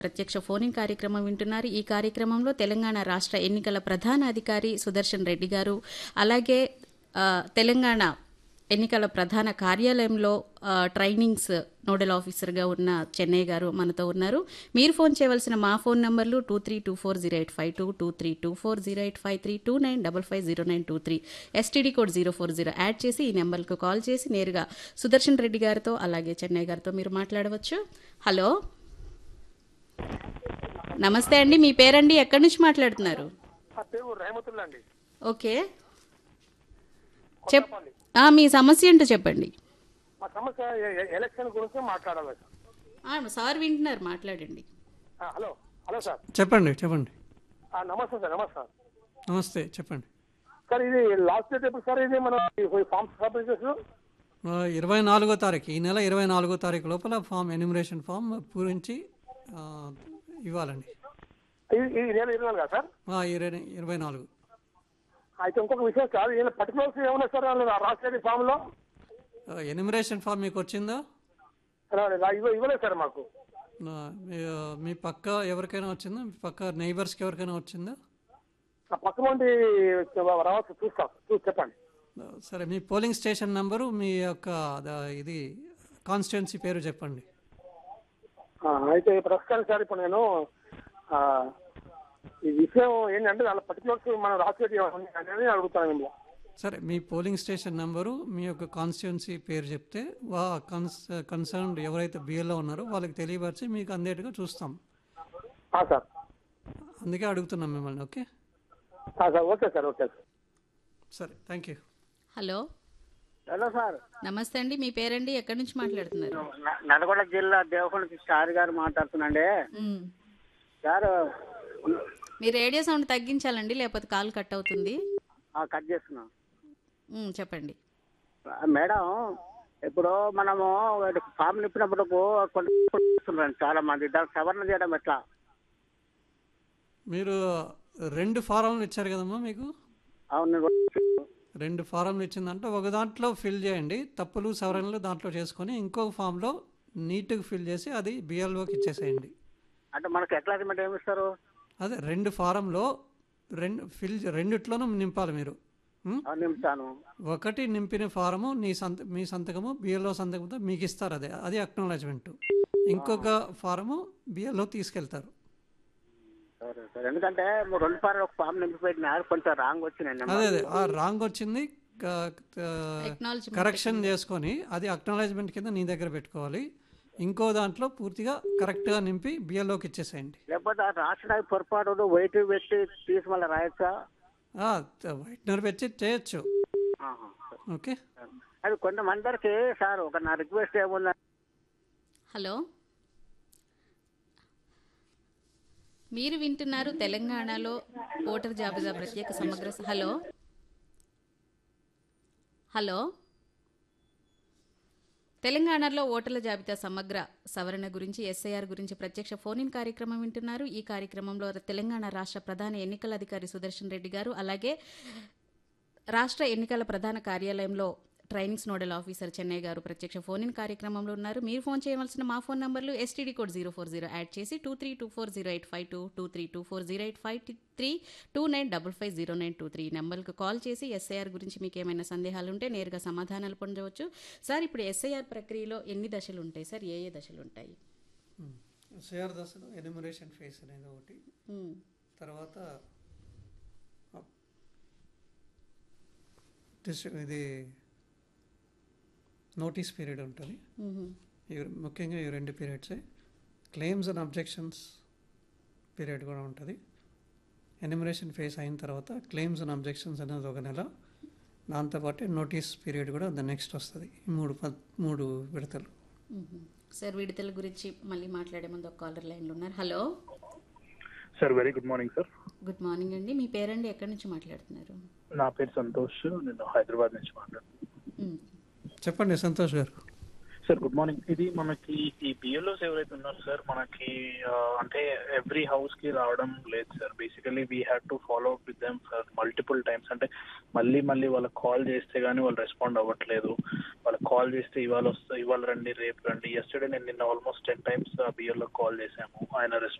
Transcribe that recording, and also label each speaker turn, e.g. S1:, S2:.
S1: ప్రత్యక్ష ఫోనింగ్ కార్యక్రమం వింటున్నారు ఈ కార్యక్రమంలో తెలంగాణ రాష్ట్ర ఎన్నికల ప్రధాన అధికారి సుదర్శన్ రెడ్డి గారు అలాగే ఆ, తెలంగాణ ఎన్నికల ప్రధాన కార్యాలయంలో ఆ, ట్రైనింగ్స్ నోడల్ ఆఫీసర్గా ఉన్న చెన్నై గారు మనతో ఉన్నారు మీరు ఫోన్ చేయవలసిన మా ఫోన్ నంబర్లు two three two four zero eight five two two three two four zero eight five three two nine double five zero nine two three STD code zero four zero add చేసి ఈ నెంబర్కు call చేసి నేరుగా సుదర్శన్ రెడ్డి గారితో అలాగే చెన్నై గారితో మీరు మాట్లాడవచ్చు హలో నమస్తే అండి మీ పేరండి ఎక్కడి నుంచి మాట్లాడుతున్నారు
S2: ఆ పేరు రహమతుల్లా అండి
S1: ఓకే చెప్ ఆ, మీ సమస్య ఏంటో చెప్పండి
S2: మా సమస్య ఎ- ఎ- ఎలక్షన్ గురించి మాట్లాడాలి సార్
S1: ఆ, సార్ వింటున్నారు మాట్లాడండి
S2: ఆ, హలో హలో సార్
S3: చెప్పండి చెప్పండి
S2: ఆ, నమస్తే సార్ నమస్తే సార్
S3: నమస్తే చెప్పండి
S2: సార్ ఇది లాస్ట్ డేట్ ఎప్పుడు సార్ ఇది మన ఫార్మ్స్ సబ్మిట్ చేసిన
S3: ఆ, ఇరవై నాలుగో తారీఖు ఈ నెల ఇరవై నాలుగో తారీఖు లోపల ఫామ్ ఎన్యూమరేషన్ ఫామ్ పూరించి ఆ, ఇవ్వాలండి
S2: ఈ- ఈ నెల ఇరవై నాలుగు సార్
S3: ఆ, ఇరవై ఇరవై నాలుగు
S2: అయితే ఇంకొక విషయం సార్ ఈయన పర్టికులర్స్ ఏమన్నా సార్ రాష్ట్ర ఫామ్ లో
S3: ఆ, ఎన్యూమరేషన్ ఫామ్ మీకు వచ్చిందో
S2: ఇవ్వ- ఇవ్వలేదు సార్ మాకు
S3: ఆ, మీ- ఆ, మీ పక్క ఎవరికైనా వచ్చిందా మీ పక్క నైబర్స్కి ఎవరికైనా వచ్చిందా
S2: నా పక్క నుండి రావచ్చు చూస్తా చూసి చెప్పండి
S3: ఆ, సరే మీ పోలింగ్ స్టేషన్ నంబరు మీ యొక్క ద- ఇది కాన్స్టిట్యున్సీ పేరు చెప్పండి
S2: ఆ, అయితే ప్రస్తుతానికి సార్ ఇప్పుడు నేను ఆ, ఈ విషయం ఏంటంటే వాళ్ళ పర్టికులర్స్ మనం రాసేది అనేది అడుగుతాను మిమ్మల్ని
S3: సరే మీ పోలింగ్ స్టేషన్ నంబరు మీ యొక్క కాన్స్టిట్యున్సీ పేరు చెప్తే వా కన్స్ కన్సర్న్డ్ ఎవరైతే బిఎల్లో ఉన్నారో వాళ్ళకి తెలియపరిచి మీకు అందేట్టుగా చూస్తాం
S2: ఆ, సార్
S3: అందుకే అడుగుతున్నాం మిమ్మల్ని ఓకే
S2: ఆ, sir okay sir okay sir
S3: సరే thank you
S1: hello
S4: hello sir
S1: నమస్తే అండి మీ పేరండి ఎక్కడి నుంచి మాట్లాడుతున్నారు
S4: న- నల్గొండ జిల్లా దేవకొండ సార్ గారు మాట్లాడుతున్నాండి
S1: మ్.
S4: సార్
S1: మీ రేడియో సౌండ్ తగ్గించాలండి లేకపోతే కాల్ కట్ అవుతుంది
S4: ఆ, కట్ చేస్తున్నాం
S1: మ్, చెప్పండి
S4: ఆ, మేడం ఇప్పుడు మనము ఫామ్ నింపినప్పుడు కొంటున్నారు చాలా మంది దానికి సవరణ చేయడం ఎట్లా
S3: మీరు రెండు ఫారంలు ఇచ్చారు కదమ్మా మీకు
S4: అవును
S3: రెండు ఫారంలు ఇచ్చిందంటే ఒక దాంట్లో ఫిల్ చేయండి తప్పులు సవరణలు దాంట్లో చేసుకొని ఇంకొక ఫామ్లో నీట్గా ఫిల్ చేసి అది బిఎల్ఓకి ఇచ్చేసేయండి
S4: అంటే మనకు ఎట్లా ఏమి ఇస్తారు
S3: అదే రెండు ఫారంలో రెండు ఫిల్ రెండిట్లోనూ నింపాలి మీరు ఉం?
S4: ఆ, నింపుతాను
S3: ఒకటి నింపిన ఫారము నీ సంత మీ సంతకము బిఎల్ఓ సంతకంతో మీకు ఇస్తారు అదే అది అక్నాలజ్మెంట్ ఇంకొక ఫారము బిఎల్ఓ తీసుకెళ్తారు
S4: సరే సరే ఎందుకంటే మీరు రెండు సార్లు ఒక ఫామ్ నింపిపెట్టిన కొంచెం రాంగ్ వచ్చినాయి
S3: అదే అదే ఆ రాంగ్ వచ్చింది
S1: Acknowledgement
S3: కరెక్షన్ చేసుకొని అది అక్నాలజ్మెంట్ కింద నీ దగ్గర పెట్టుకోవాలి ఇంకో దాంట్లో పూర్తిగా కరెక్ట్గా నింపి బిఎల్ఓకి ఇచ్చేసేయండి
S4: లేకపోతే ఆ రాసిన పొరపాటు వెయిట్ పెట్టి తీసి మళ్ళీ రాయొచ్చా
S3: వైట్నర్ పెట్టి చేయొచ్చు
S4: ఆహా, సరే.
S3: ఓకే
S4: అది కొంతమందరికి సార్ ఒక నా రిక్వెస్ట్ ఏముందంటే
S1: హలో మీరు వింటున్నారు తెలంగాణలో ఓటర్ జాబితా ప్రత్యేక సమగ్ర స- హలో హలో తెలంగాణలో ఓటర్ల జాబితా సమగ్ర సవరణ గురించి ఎస్ఐఆర్ గురించి ప్రత్యక్ష ఫోన్ ఇన్ కార్యక్రమం వింటున్నారు ఈ కార్యక్రమంలో తెలంగాణ రాష్ట్ర ప్రధాన ఎన్నికల అధికారి సుదర్శన్ రెడ్డి గారు అలాగే రాష్ట్ర ఎన్నికల ప్రధాన కార్యాలయంలో ట్రైనింగ్స్ నోడల్ ఆఫీసర్ చెన్నై గారు ప్రత్యక్ష ఫోన్ ఇన్ కార్యక్రమంలో ఉన్నారు మీరు ఫోన్ చేయవలసిన మా ఫోన్ నంబర్లు STD code zero four zero add చేసి two three two four zero eight five two two three two four zero eight five three two nine double five zero nine two three నెంబర్కి call చేసి SIR గురించి మీకు ఏమైనా సందేహాలు ఉంటే నేరుగా సమాధానాలు పొందవచ్చు సార్ ఇప్పుడు ఎస్ఐఆర్ ప్రక్రియలో ఎన్ని దశలు ఉంటాయి సార్ ఏ ఏ దశలు ఉంటాయి
S3: షేర్ దశలో ఎనిమరేషన్ ఫేస్ అనేది ఒకటి
S1: మ్మ్.
S3: తర్వాత డిస్- ఇది నోటీస్ పీరియడ్ ఉంటుంది
S1: మ్మ్.
S3: ఇవి ముఖ్యంగా ఈ రెండు పీరియడ్సే క్లెయిమ్స్ అండ్ అబ్జెక్షన్స్ పీరియడ్ కూడా ఉంటుంది ఎనిమరేషన్ ఫేస్ అయిన తర్వాత క్లెయిమ్స్ అండ్ అబ్జెక్షన్స్ అనేది ఒక నెల దాంతోపాటు నోటీస్ పీరియడ్ కూడా ద నెక్స్ట్ వస్తుంది ఈ మూడు పద్- మూడు విడతలు
S1: మ్మ్. సార్ విడుదల గురించి మళ్ళీ మాట్లాడే ముందు ఒక కాలర్ లైన్లో ఉన్నారు hello
S5: sir very good morning sir
S1: good morning అండి మీ పేరండి ఎక్కడి నుంచి మాట్లాడుతున్నారు
S5: నా పేరు సంతోష్ నేను హైదరాబాద్ నుంచి మాట్లాడుతున్నాను
S1: మ్మ్.
S3: చెప్పండి సంతోష్ గారు
S5: సార్ గుడ్ మార్నింగ్ ఇది మనకి ఈ బిఎల్ఓస్ ఎవరైతే ఉన్నారో సార్ మనకి ఆ, అంటే ఎవ్రీ హౌస్ కి రావడం లేదు సార్ basically we had to follow up with them for multiple times అంటే మళ్ళీ మళ్ళీ వాళ్ళకి కాల్ చేస్తే గానీ వాళ్ళు రెస్పాండ్ అవ్వట్లేదు వాళ్ళకి కాల్ చేస్తే ఇవాళ వస్తా ఇవాళ రండి రేపు రండి ఎస్టర్డే నేను నిన్న almost ten times BLO call చేశాము ఆయన